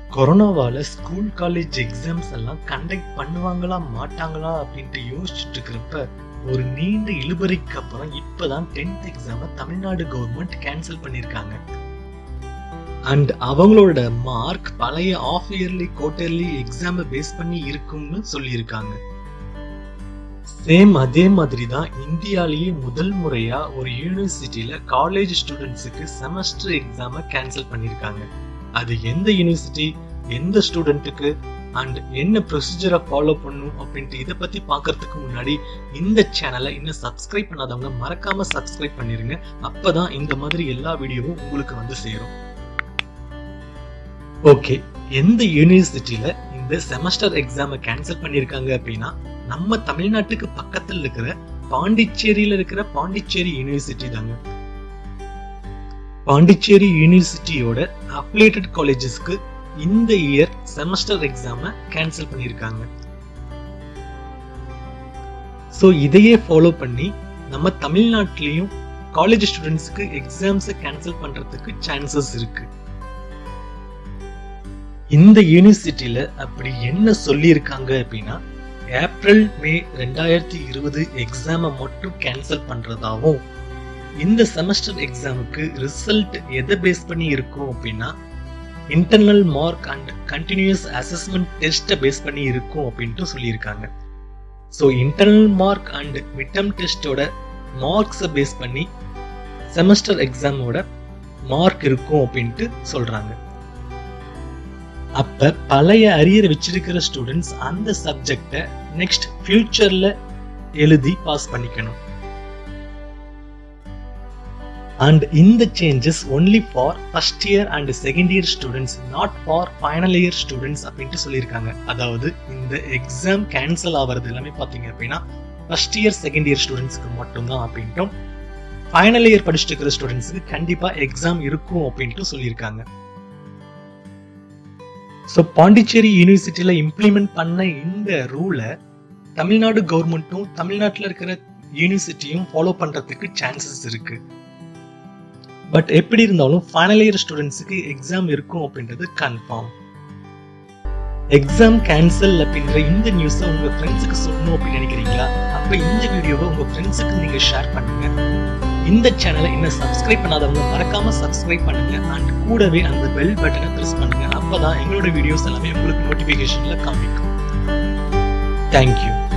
கொரோனாவால school college exams எல்லாம் conduct பண்ணுவாங்களா மாட்டாங்களா அப்படின்ட்டு யோசிச்சுட்டு இருக்கிறப்ப ஒரு நீண்ட இழுபறிக்கு அப்புறம் இப்பதான் டென்த் எக்ஸாம தமிழ்நாடு கவர்மெண்ட் கேன்சல் பண்ணிருக்காங்க அண்ட் அவங்களோட மார்க் பழைய ஆஃப் இயர்லி குவார்டர்லி எக்ஸாம பேஸ் பண்ணி இருக்கும்னு சொல்லியிருக்காங்க சேம் அதே மாதிரி தான் இந்தியாலேயே முதல் முறையா ஒரு யூனிவர்சிட்டியில காலேஜ் ஸ்டூடெண்ட்ஸுக்கு செமஸ்டர் எக்ஸாம கேன்சல் பண்ணிருக்காங்க அது எந்த யூனிவர்சிட்டி எந்த ஸ்டூடெண்ட்டுக்கு அண்ட் என்ன ப்ரொசீஜரை ஃபாலோ பண்ணும் அப்படின்ட்டு இதை பத்தி பார்க்கறதுக்கு முன்னாடி இந்த சேனலை இன்னும் சப்ஸ்கிரைப் பண்ணாதவங்க மறக்காம சப்ஸ்கிரைப் பண்ணிருங்க அப்பதான் இந்த மாதிரி எல்லா வீடியோவும் உங்களுக்கு வந்து சேரும் ஓகே எந்த யூனிவர்சிட்டியில இந்த செமஸ்டர் எக்ஸாமை கேன்சல் பண்ணிருக்காங்க அப்படின்னா நம்ம தமிழ்நாட்டுக்கு பக்கத்துல இருக்கிற பாண்டிச்சேரியில இருக்கிற பாண்டிச்சேரி யூனிவர்சிட்டி தாங்க பாண்டிச்சேரி யூனிவர்சிட்டியோட அப்ளேட்டட் காலேஜஸ்க்கு இந்த இயர் செமஸ்டர் எக்ஸாம கேன்சல் பண்ணியிருக்காங்க ஸோ இதையே ஃபாலோ பண்ணி நம்ம தமிழ்நாட்டிலையும் காலேஜ் ஸ்டூடெண்ட்ஸ்க்கு எக்ஸாம்ஸை கேன்சல் பண்றதுக்கு சான்சஸ் இருக்கு இந்த யூனிவர்சிட்டியில அப்படி என்ன சொல்லியிருக்காங்க அப்படின்னா ஏப்ரல் மே ரெண்டாயிரத்தி இருபது எக்ஸாமை மட்டும் கேன்சல் பண்றதாவும் இந்த செமஸ்டர் எக்ஸாமுக்கு ரிசல்ட் எதை பேஸ் பண்ணி இருக்கும் அப்படின்னா internal mark and continuous assessment டெஸ்ட்டை பேஸ் பண்ணி இருக்கும் அப்படின்ட்டு சொல்லியிருக்காங்க so internal mark and midterm டெஸ்டோட மார்க்ஸை பேஸ் பண்ணி செமஸ்டர் எக்ஸாமோட மார்க் இருக்கும் அப்படின்ட்டு சொல்றாங்க அப்ப பழைய அரியர் வச்சிருக்கிற ஸ்டூடெண்ட்ஸ் அந்த சப்ஜெக்டை நெக்ஸ்ட் ஃபியூச்சர்ல எழுதி பாஸ் பண்ணிக்கணும் அண்ட் இந்த changes only for first year and second year students not for final year students அப்படின்ட்டு சொல்லியிருக்காங்க அதாவது இந்த எக்ஸாம் கேன்சல் ஆகிறது எல்லாமே பார்த்தீங்க அப்படின்னா ஃபர்ஸ்ட் இயர் செகண்ட் இயர் ஸ்டூடெண்ட்ஸ்க்கு மட்டும்தான் அப்படின்ட்டும் ஃபைனல் இயர் படிச்சுட்டு இருக்கிற ஸ்டூடெண்ட்ஸுக்கு கண்டிப்பாக எக்ஸாம் இருக்கும் அப்படின்ட்டு சொல்லியிருக்காங்க ஸோ பாண்டிச்சேரி யூனிவர்சிட்டியில இம்ப்ளிமெண்ட் பண்ண இந்த ரூலை தமிழ்நாடு கவர்மெண்ட்டும் தமிழ்நாட்டில் இருக்கிற யூனிவர்சிட்டியும் ஃபாலோ பண்றதுக்கு சான்சஸ் இருக்கு பட் எப்படி இருந்தாலும் ஃபைனல் இயர் ஸ்டூடெண்ட்ஸுக்கு எக்ஸாம் இருக்கும் அப்படின்றது கன்ஃபார்ம் எக்ஸாம் கேன்சல் அப்படின்ற இந்த நியூஸை உங்க ஃப்ரெண்ட்ஸுக்கு சொல்லணும் அப்படின்னு நினைக்கிறீங்களா அப்ப இந்த வீடியோவை உங்க ஃப்ரெண்ட்ஸுக்கு நீங்க ஷேர் பண்ணுங்க இந்த சேனலை இன்னும் சப்ஸ்கிரைப் பண்ணாதவங்க மறக்காம சப்ஸ்கிரைப் பண்ணுங்க அண்ட் கூடவே அந்த பெல் பட்டனை ப்ரெஸ் பண்ணுங்க அப்பதான் எங்களோட வீடியோஸ் எல்லாமே உங்களுக்கு நோட்டிபிகேஷன்ல காமிக்கும் தேங்க்யூ